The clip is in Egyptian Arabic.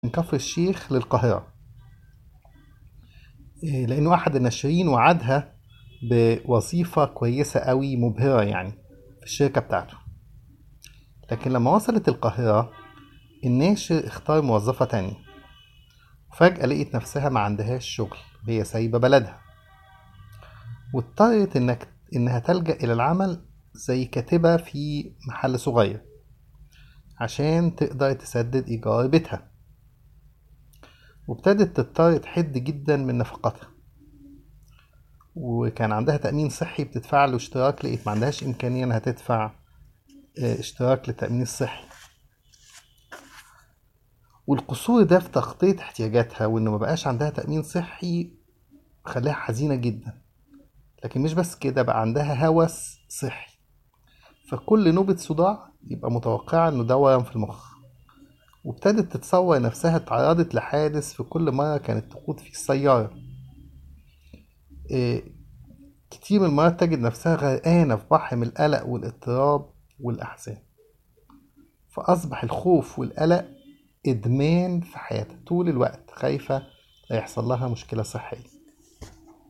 من كفر الشيخ للقاهرة إيه، لأنه أحد الناشرين وعدها بوظيفة كويسة قوي مبهرة يعني في الشركة بتاعته لكن لما وصلت القاهرة الناشر اختار موظفة تانية وفجأة لقيت نفسها ما عندهاش شغل هي سايبة بلدها واضطرت إنك إنها تلجأ إلى العمل زي كاتبة في محل صغير عشان تقدر تسدد إيجار بيتها وابتدت تضطر تحد جدا من نفقاتها وكان عندها تأمين صحي بتدفع له اشتراك لقيت ما عندهاش إمكانية إنها تدفع اه، اشتراك للتأمين الصحي والقصور ده في تغطية احتياجاتها وإنه مبقاش عندها تأمين صحي خلاها حزينة جدا لكن مش بس كده بقى عندها هوس صحي فكل نوبة صداع يبقى متوقعة إنه ده ورم في المخ وابتدت تتصور نفسها اتعرضت لحادث في كل مرة كانت تقود فيه السيارة إيه كتير من المرات تجد نفسها غرقانة في بحر من القلق والاضطراب والأحزان فأصبح الخوف والقلق إدمان في حياتها طول الوقت خايفة لا يحصل لها مشكلة صحية